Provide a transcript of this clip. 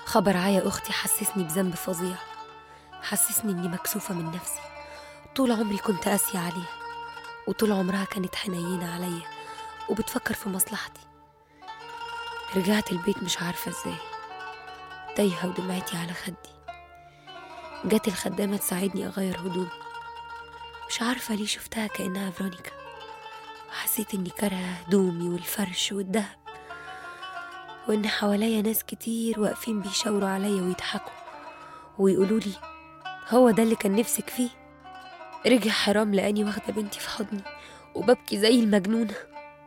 خبر عيا أختي حسسني بذنب فظيع حسسني إني مكسوفة من نفسي طول عمري كنت قاسية عليها وطول عمرها كانت حنينة عليا وبتفكر في مصلحتي رجعت البيت مش عارفة ازاي تايهة ودمعتي على خدي جت الخدامة تساعدني أغير هدومي مش عارفة ليه شفتها كأنها فرونيكا وحسيت إني كارهة هدومي والفرش والدهب وإن حواليا ناس كتير واقفين بيشاوروا عليا ويضحكوا ويقولوا لي هو ده اللي كان نفسك فيه رجع حرام لقاني واخدة بنتي في حضني وببكي زي المجنونة